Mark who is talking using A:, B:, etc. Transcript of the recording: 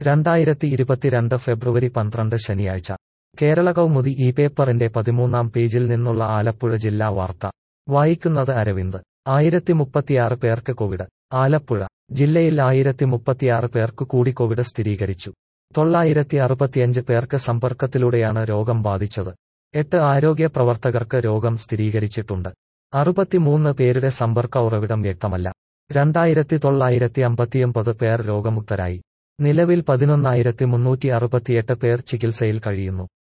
A: രണ്ടായിരത്തി ഇരുപത്തിരണ്ട് ഫെബ്രുവരി പന്ത്രണ്ട് ശനിയാഴ്ച കേരള കൗമുദി ഈ പേപ്പറിന്റെ പതിമൂന്നാം പേജിൽ നിന്നുള്ള ആലപ്പുഴ ജില്ലാ വാർത്ത വായിക്കുന്നത് അരവിന്ദ് ആയിരത്തി മുപ്പത്തിയാറ് പേർക്ക് കോവിഡ് ആലപ്പുഴ ജില്ലയിൽ ആയിരത്തി മുപ്പത്തിയാറ് പേർക്ക് കൂടി കോവിഡ് സ്ഥിരീകരിച്ചു തൊള്ളായിരത്തി അറുപത്തിയഞ്ച് പേർക്ക് സമ്പർക്കത്തിലൂടെയാണ് രോഗം ബാധിച്ചത് എട്ട് ആരോഗ്യ പ്രവർത്തകർക്ക് രോഗം സ്ഥിരീകരിച്ചിട്ടുണ്ട് അറുപത്തിമൂന്ന് പേരുടെ സമ്പർക്ക ഉറവിടം വ്യക്തമല്ല രണ്ടായിരത്തി തൊള്ളായിരത്തി അമ്പത്തിയൊമ്പത് പേർ രോഗമുക്തരായി നിലവിൽ പതിനൊന്നായിരത്തി മുന്നൂറ്റി അറുപത്തിയെട്ട് പേർ ചികിത്സയിൽ കഴിയുന്നു